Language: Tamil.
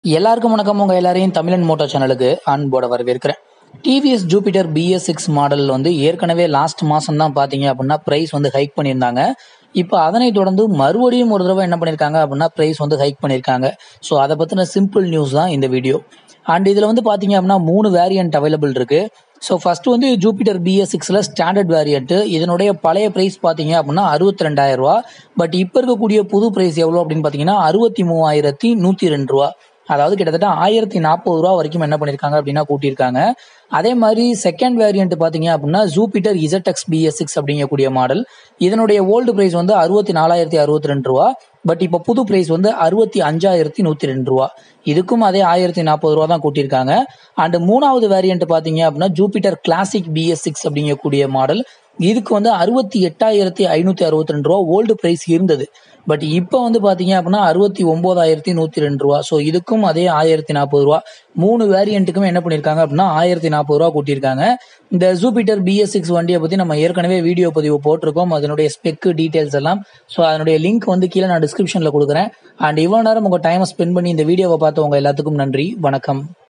எல்லாருக்கும் வணக்கம் உங்க எல்லாரையும் தமிழன் மோட்டார் சேனலுக்கு அன்போட வரவேற்கிறேன் TVS Jupiter BS six model வந்து ஏற்கனவே லாஸ்ட் மாசம் தான் பாத்தீங்க அப்படின்னா பிரைஸ் வந்து ஹைக் பண்ணியிருந்தாங்க இப்போ அதனை தொடர்ந்து மறுபடியும் ஒரு தடவை என்ன பண்ணியிருக்காங்க அப்படின்னா பிரைஸ் வந்து ஹைக் பண்ணியிருக்காங்க ஸோ அதை பத்தின சிம்பிள் நியூஸ் தான் இந்த வீடியோ அண்ட் இதுல வந்து பாத்தீங்க அப்படின்னா மூணு வேரியன்ட் அவைலபிள் இருக்கு ஸோ ஃபர்ஸ்ட் வந்து ஜூபிட்டர் பிஎஸ் சிக்ஸ்ல ஸ்டாண்டர்ட் வேரியன்ட் இதனுடைய பழைய பிரைஸ் பாத்தீங்க அப்படின்னா அறுபத்தி ரெண்டாயிரம் ரூபா பட் இப்போ இருக்கக்கூடிய புது பிரைஸ் எவ்வளோ அப்படின்னு பாத்தீங்கன்னா அறுபத்தி மூவாயிரத்தி நூத்தி ரெண்டு ரூபா அதாவது கிட்டத்தட்ட ஆயிரத்தி நாற்பது ரூபா வரைக்கும் என்ன பண்ணிருக்காங்க அப்படின்னா கூட்டியிருக்காங்க அதே மாதிரி செகண்ட் வேரியன்ட் பாத்தீங்க அப்படின்னா ஜூபிட்டர் இசட்எக்ஸ் பிஎஸ் சிக்ஸ் அப்படிங்கக்கூடிய மாடல் இதனுடைய ஓல்டு பிரைஸ் வந்து அறுபத்தி நாலாயிரத்தி அறுபத்தி ரெண்டு ரூபா பட் இப்போ புது பிரைஸ் வந்து அறுபத்தி அஞ்சாயிரத்தி நூத்தி ரெண்டு ரூபா இதுக்கும் அதே ஆயிரத்தி நாற்பது ரூபா தான் கூட்டியிருக்காங்க அண்ட் மூணாவது வேரியன்ட் பாத்தீங்க அப்படின்னா ஜூபிட்டர் கிளாசிக் பிஎஸ் சிக்ஸ் அப்படிங்கக்கூடிய மாடல் இதுக்கு வந்து அறுபத்தி எட்டாயிரத்தி ஐநூத்தி அறுபத்தி ரெண்டு ரூபா ஓல்டு பிரைஸ் இருந்தது பட் இப்போ வந்து பாத்தீங்க அப்படின்னா அறுபத்தி ஒன்பதாயிரத்தி நூத்தி ரெண்டு ரூபா ஸோ இதுக்கும் அதே ஆயிரத்தி நாற்பது ரூபா மூணு வேரியண்ட்டுக்கும் என்ன பண்ணிருக்காங்க அப்படின்னா ஆயிரத்தி நாற்பது ரூபா கூட்டியிருக்காங்க இந்த ஜூபிட்டர் பிஎஸ் சிக்ஸ் வண்டியை பத்தி நம்ம ஏற்கனவே வீடியோ பதிவு போட்டிருக்கோம் அதனுடைய ஸ்பெக் டீடைல்ஸ் எல்லாம் ஸோ அதனுடைய லிங்க் வந்து கீழே நான் டிஸ்கிரிப்ஷன்ல கொடுக்குறேன் அண்ட் இவ்வளவு நேரம் உங்க டைமை ஸ்பெண்ட் பண்ணி இந்த வீடியோவை பார்த்து உங்க எல்லாத்துக்கும் நன்றி வணக்கம்